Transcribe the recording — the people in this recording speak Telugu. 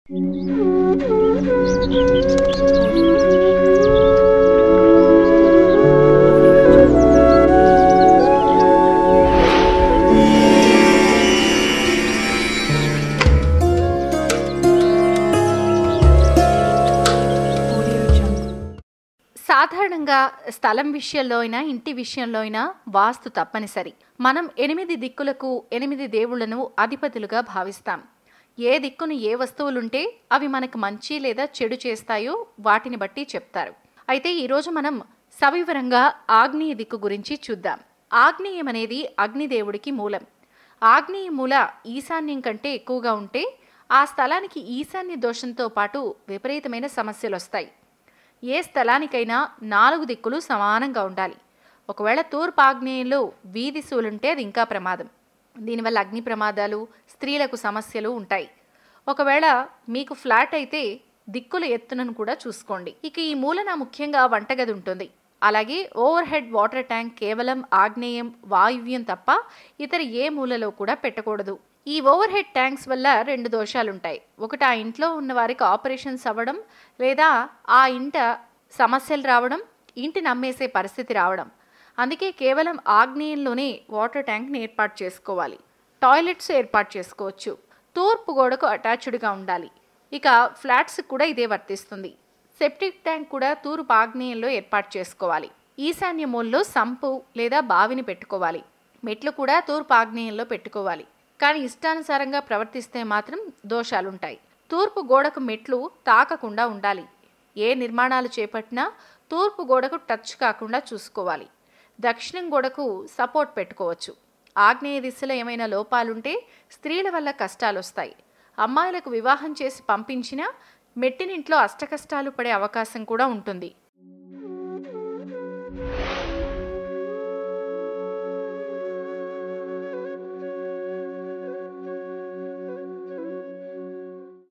సాధారణంగా స్థలం విషయంలో అయినా ఇంటి విషయంలో అయినా వాస్తు తప్పనిసరి మనం ఎనిమిది దిక్కులకు ఎనిమిది దేవుళ్లను అధిపతులుగా భావిస్తాం ఏ దిక్కును ఏ వస్తువులుంటే అవి మనకు మంచి లేదా చెడు చేస్తాయో వాటిని బట్టి చెప్తారు అయితే ఈరోజు మనం సవివరంగా ఆగ్నేయ దిక్కు గురించి చూద్దాం ఆగ్నేయం అనేది అగ్నిదేవుడికి మూలం ఆగ్నేయ మూల ఈశాన్యం కంటే ఎక్కువగా ఉంటే ఆ స్థలానికి ఈశాన్య దోషంతో పాటు విపరీతమైన సమస్యలు వస్తాయి ఏ స్థలానికైనా నాలుగు దిక్కులు సమానంగా ఉండాలి ఒకవేళ తూర్పు ఆగ్నేయంలో వీధి సూలుంటే అది ఇంకా ప్రమాదం దీనివల్ల అగ్ని ప్రమాదాలు స్త్రీలకు సమస్యలు ఉంటాయి ఒకవేళ మీకు ఫ్లాట్ అయితే దిక్కుల ఎత్తునను కూడా చూసుకోండి ఇక ఈ మూలన ముఖ్యంగా వంటగది ఉంటుంది అలాగే ఓవర్ హెడ్ వాటర్ ట్యాంక్ కేవలం ఆగ్నేయం వాయువ్యం తప్ప ఇతర ఏ మూలలో కూడా పెట్టకూడదు ఈ ఓవర్ హెడ్ ట్యాంక్స్ వల్ల రెండు దోషాలుంటాయి ఒకటి ఆ ఇంట్లో ఉన్న వారికి ఆపరేషన్స్ అవ్వడం లేదా ఆ ఇంట సమస్యలు రావడం ఇంటిని అమ్మేసే పరిస్థితి రావడం అందుకే కేవలం ఆగ్నేయంలోనే వాటర్ ట్యాంక్ని ఏర్పాటు చేసుకోవాలి టాయిలెట్స్ ఏర్పాటు చేసుకోవచ్చు తూర్పు గోడకు అటాచ్డ్గా ఉండాలి ఇక ఫ్లాట్స్ కూడా ఇదే వర్తిస్తుంది సెప్టిక్ ట్యాంక్ కూడా తూర్పు ఆగ్నేయంలో ఏర్పాటు చేసుకోవాలి ఈశాన్య మూలలో సంపు లేదా బావిని పెట్టుకోవాలి మెట్లు కూడా తూర్పు ఆగ్నేయంలో పెట్టుకోవాలి కానీ ఇష్టానుసారంగా ప్రవర్తిస్తే మాత్రం దోషాలుంటాయి తూర్పు గోడకు మెట్లు తాకకుండా ఉండాలి ఏ నిర్మాణాలు చేపట్టినా తూర్పు గోడకు టచ్ కాకుండా చూసుకోవాలి దక్షిణం గోడకు సపోర్ట్ పెట్టుకోవచ్చు ఆగ్నేయ దిశలో ఏమైనా లోపాలుంటే స్త్రీల వల్ల కష్టాలు వస్తాయి అమ్మాయిలకు వివాహం చేసి పంపించినా మెట్టినింట్లో అష్టకష్టాలు పడే అవకాశం కూడా ఉంటుంది